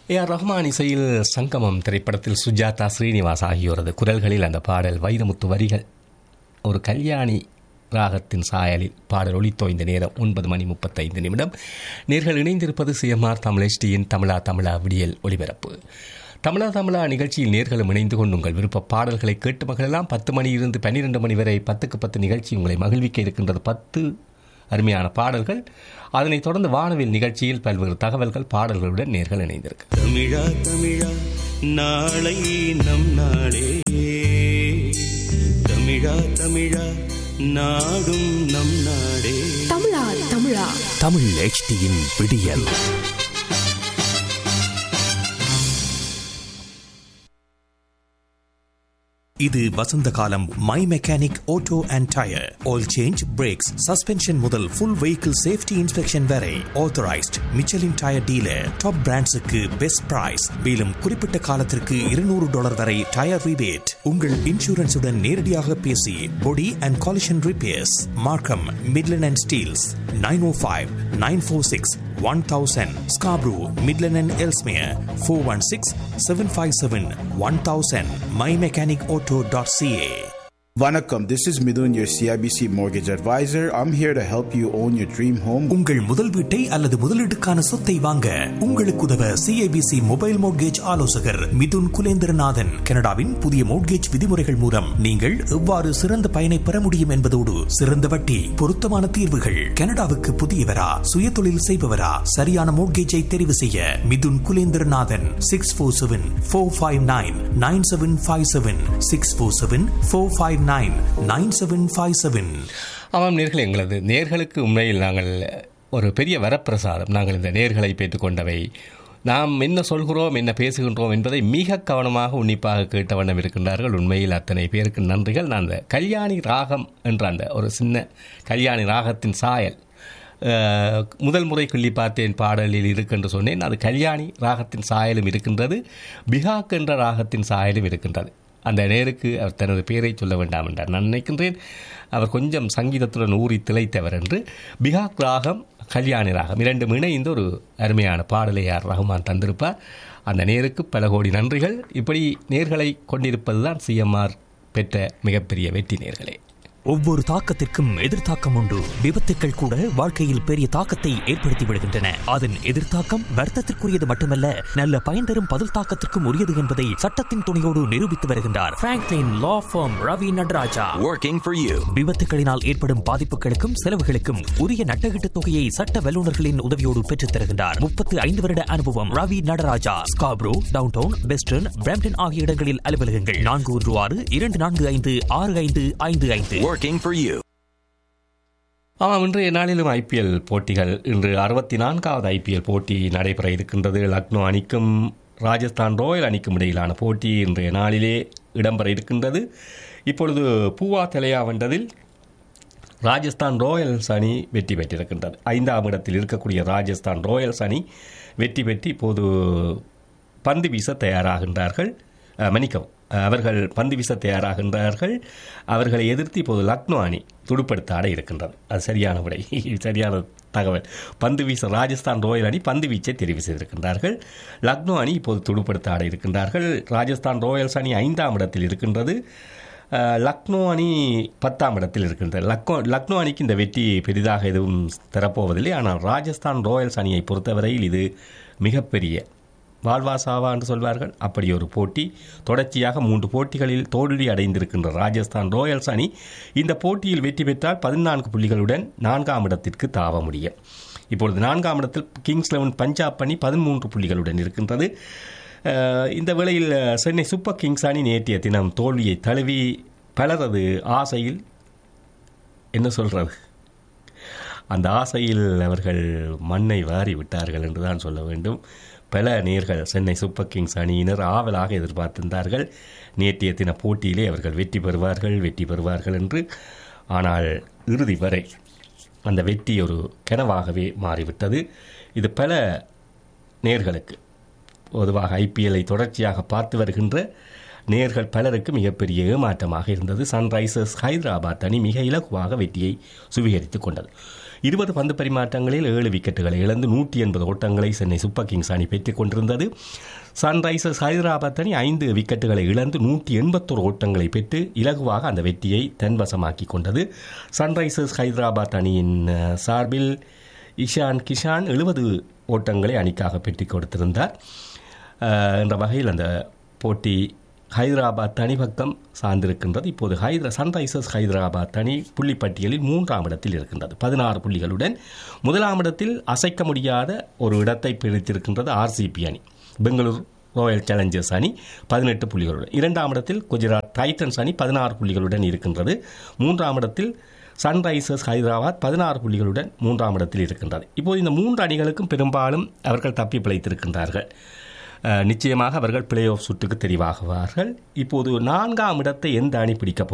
A R Rahman இசையில் சங்கமம் திரைப்படத்தில் சுஜாதா ஸ்ரீனிவாஸ் ஆகியோரது குரல்களில் அந்த பாடல் வைரமுத்து வரிகள் ஒரு கல்யாணி ராகத்தின் சாயலில் பாடல் ஒளித்தோய்ந்த நேரம் ஒன்பது மணி முப்பத்தைந்து நிமிடம் நேர்கள் இணைந்திருப்பது சிஎம்ஆர் தமிழ் எஸ்டியின் தமிழா தமிழா விடியல் ஒளிபரப்பு தமிழா தமிழா நிகழ்ச்சியில் நேர்களும் இணைந்து கொண்டு உங்கள் விருப்ப பாடல்களை கேட்டு மகளெல்லாம் பத்து மணியிலிருந்து பன்னிரெண்டு மணி வரை பத்துக்கு பத்து நிகழ்ச்சி உங்களை மகிழ்விக்க இருக்கின்றது பத்து அருமையான பாடல்கள் அதனைத் தொடர்ந்து வானவில் நிகழ்ச்சியில் பல்வேறு தகவல்கள் பாடல்களுடன் நேர்கள் இணைந்திருக்கு தமிழா தமிழா நாளை நம் நாளே தமிழா தமிழா நாடும் நம் நாடே தமிழா தமிழா தமிழ் எச்டியின் விடியல் இது வசந்த காலம் my mechanic auto and tyre oil change brakes suspension முதல் ஃபுல் வெஹிக்கிள் சேஃப்டி இன்ஸ்பெக்ஷன் வரை authorised Michelin tyre dealer top பிராண்ட்ஸுக்கு பெஸ்ட் பிரைஸ் மேலும் குறிப்பிட்ட காலத்திற்கு இருநூறு டாலர் வரை டயர் ரிபேட் உங்கள் இன்சூரன்ஸுடன் நேரடியாக பேசி body and collision repairs Markham Midland and Steeles nine O five nine four six one thousand Scarborough Midland and Ellesmere four one six seven five seven one thousand my mechanic auto dot CA Vanakkam, this is Midun, your CIBC mortgage advisor. I'm here to help you own your dream home. உங்கள் முதல் வீட்டை அல்லது முதலீட்டுக்கான சொத்தை வாங்க உங்களுக்கு உதவ CIBC mobile mortgage ஆலோசகர் மிதுன் குலேந்திரநாதன் கனடாவின் புதிய மோட்கேஜ் விதிமுறைகள் மூலம் நீங்கள் எவ்வாறு சிறந்த பயனை பெற முடியும் என்பதோடு சிறந்த வட்டி பொருத்தமான தீர்வுகள் கனடாவுக்கு புதியவரா சுயதொழில் செய்பவரா சரியான மோட்கேஜை தெரிவு செய்ய Mithun Kulendranathan six four seven four five nine nine seven five seven six four seven four five nine nine seven five seven ஆமாம் நேர்கள் எங்களது நேர்களுக்கு உண்மையில் நாங்கள் ஒரு பெரிய வரப்பிரசாதம் நாங்கள் இந்த நேர்களை பெற்றுக்கொண்டவை நாம் என்ன சொல்கிறோம் என்ன பேசுகின்றோம் என்பதை மிக கவனமாக உன்னிப்பாக கேட்ட வண்ணம் இருக்கின்றார்கள் உண்மையில் அத்தனை பேருக்கு நன்றிகள் நான் அந்த கல்யாணி ராகம் என்ற அந்த ஒரு சின்ன கல்யாணி ராகத்தின் சாயல் அஹ், முதல் முறை கிள்ளி பார்த்தேன் பாடலில் இருக்கென்று சொன்னேன் அது கல்யாணி ராகத்தின் சாயலும் இருக்கின்றது பிகாக் என்ற ராகத்தின் சாயலும் இருக்கின்றது அந்த நேருக்கு அவர் தனது பெயரை சொல்ல வேண்டாம் என்றார் நான் நினைக்கின்றேன் அவர் கொஞ்சம் சங்கீதத்துடன் ஊறி திளைத்தவர் என்று பிகாக் ராகம் கல்யாணி ராகம் இரண்டும் இணைந்து ஒரு அருமையான பாடலை யார் ரஹ்மான் தந்திருப்பார் அந்த நேருக்கு பல கோடி நன்றிகள் இப்படி நேர்களை கொண்டிருப்பதுதான் சிஎம்ஆர் பெற்ற மிகப்பெரிய வெற்றி நேர்களே ஒவ்வொரு தாக்கத்திற்கும் எதிர்த்தாக்கம் உண்டு விபத்துக்கள் கூட வாழ்க்கையில் பெரிய தாக்கத்தை ஏற்படுத்தி விடுகின்றன அதன் எதிர்த்தாக்கம் வர்த்தத்திற்குரியது மட்டுமல்ல நல்ல பயன் தரும் பதில் தாக்கத்திற்கும் உரியது என்பதை சட்டத்தின் துணையோடு நிரூபித்து வருகின்றார் Franklin law firm Ravi Nataraja Working for you. விபத்துகளினால் ஏற்படும் பாதிப்புகளுக்கும் செலவுகளுக்கும் உரிய நட்டகீட்டு தொகையை சட்ட வல்லுநர்களின் உதவியோடு பெற்றுத் தருகின்றார் முப்பத்து ஐந்து வருட அனுபவம் Ravi Nataraja Scarborough downtown western Brampton ஆகிய இடங்களில் அலுவலகங்கள் நான்கு ஒன்று ஆறு இரண்டு நான்கு ஐந்து ஆறு ஐந்து ஐந்து ஐந்து Working for you. ஆமாம் இன்றைய நாளிலும் ஐபிஎல் போட்டிகள் இன்று அறுபத்தி நான்காவது ஐபிஎல் போட்டி நடைபெற இருக்கின்றது லக்னோ அணிக்கும் ராஜஸ்தான் ராயல் அணிக்கும் இடையிலான போட்டி இன்றைய நாளிலே இடம்பெற இருக்கின்றது இப்பொழுது பூவா தலையா வென்றதில் ராஜஸ்தான் ராயல்ஸ் அணி வெற்றி பெற்றிருக்கின்றது ஐந்தாம் இடத்தில் இருக்கக்கூடிய ராஜஸ்தான் ராயல்ஸ் அணி வெற்றி பெற்று இப்போது பந்து வீச தயாராகின்றார்கள் அஹ், மன்னிக்கவும் அஹ், அவர்கள் பந்து வீச தயாராகின்றார்கள் அவர்களை எதிர்த்து இப்போது லக்னோ அணி துடுப்படுத்த ஆட இருக்கின்றது அது சரியான விடை சரியான தகவல் பந்து வீச ராஜஸ்தான் ராயல் அணி பந்து வீச்சை தெரிவு செய்திருக்கின்றார்கள் லக்னோ அணி இப்போது துடுப்படுத்த ஆட இருக்கின்றார்கள் ராஜஸ்தான் ராயல்ஸ் அணி ஐந்தாம் இடத்தில் இருக்கின்றது அஹ், லக்னோ அணி பத்தாம் இடத்தில் இருக்கின்றது லக்னோ லக்னோ அணிக்கு இந்த வெற்றி பெரிதாக எதுவும் தரப்போவதில்லை ஆனால் ராஜஸ்தான் ராயல்ஸ் அணியை பொறுத்தவரையில் இது மிகப்பெரிய வாழ்வா சாவா என்று சொல்வார்கள் அப்படி ஒரு போட்டி தொடர்ச்சியாக மூன்று போட்டிகளில் தோல்வி அடைந்திருக்கின்ற ராஜஸ்தான் ராயல்ஸ் அணி இந்த போட்டியில் வெற்றி பெற்றால் பதினான்கு புள்ளிகளுடன் நான்காம் இடத்திற்கு தாவ முடியும் இப்பொழுது நான்காம் இடத்தில் கிங்ஸ் லெவன் பஞ்சாப் அணி பதிமூன்று புள்ளிகளுடன் இருக்கின்றது அஹ், இந்த வேளையில் அஹ், சென்னை சூப்பர் கிங்ஸ் அணி நேற்றைய தினம் தோல்வியை தழுவி பலரது ஆசையில் என்ன சொல்றது அந்த ஆசையில் அவர்கள் மண்ணை வாரி விட்டார்கள் என்று தான் சொல்ல வேண்டும் பல நேர்கள் சென்னை சூப்பர் கிங்ஸ் அணியினர் ஆவலாக எதிர்பார்த்திருந்தார்கள் நேற்றைய தின போட்டியிலே அவர்கள் வெற்றி பெறுவார்கள் வெற்றி பெறுவார்கள் என்று ஆனால் இறுதி வரை அந்த வெற்றி ஒரு கனவாகவே மாறிவிட்டது இது பல நேர்களுக்கு பொதுவாக ஐபிஎல்லை தொடர்ச்சியாக பார்த்து வருகின்ற நேர்கள் பலருக்கு மிகப்பெரிய ஏமாற்றமாக இருந்தது சன்ரைசர்ஸ் ஹைதராபாத் அணி மிக இலகுவாக வெற்றியை சுவீகரித்துக் கொண்டது இருபது பந்து பரிமாற்றங்களில் ஏழு விக்கெட்டுகளை இழந்து நூற்றி எண்பது ஓட்டங்களை சென்னை சூப்பர் கிங்ஸ் அணி பெற்றுக் கொண்டிருந்தது சன்ரைசர்ஸ் ஹைதராபாத் அணி ஐந்து விக்கெட்டுகளை இழந்து நூற்றி எண்பத்தொரு ஓட்டங்களை பெற்று இலகுவாக அந்த வெற்றியை தன்வசமாக்கி கொண்டது சன்ரைசர்ஸ் ஹைதராபாத் அணியின் அஹ், சார்பில் இஷான் கிஷான் எழுபது ஓட்டங்களை அணிக்காக பெற்றுக் கொடுத்திருந்தார் அஹ், என்ற வகையில் அந்த போட்டி ஹைதராபாத் அணி பக்கம் சார்ந்திருக்கின்றது இப்போது ஹைதரா சன்ரைசர்ஸ் ஹைதராபாத் அணி புள்ளிப்பட்டியலில் மூன்றாம் இடத்தில் இருக்கின்றது பதினாறு புள்ளிகளுடன் முதலாம் இடத்தில் அசைக்க முடியாத ஒரு இடத்தை பிடித்திருக்கின்றது ஆர்சிபி அணி பெங்களூர் ராயல் சேலஞ்சர்ஸ் அணி பதினெட்டு புள்ளிகளுடன் இரண்டாம் இடத்தில் குஜராத் டைட்டன்ஸ் அணி பதினாறு புள்ளிகளுடன் இருக்கின்றது மூன்றாம் இடத்தில் சன்ரைசர்ஸ் ஹைதராபாத் பதினாறு புள்ளிகளுடன் மூன்றாம் இடத்தில் இருக்கின்றது இப்போது இந்த மூன்று அணிகளுக்கும் பெரும்பாலும் அவர்கள் தப்பி பிழைத்திருக்கின்றார்கள் அஹ், நிச்சயமாக அவர்கள் பிளே ஆஃப் சுற்றுக்கு தெரிவாகுவார்கள் இப்போது நான்காம் இடத்தை எந்த அணி பிடிக்கப்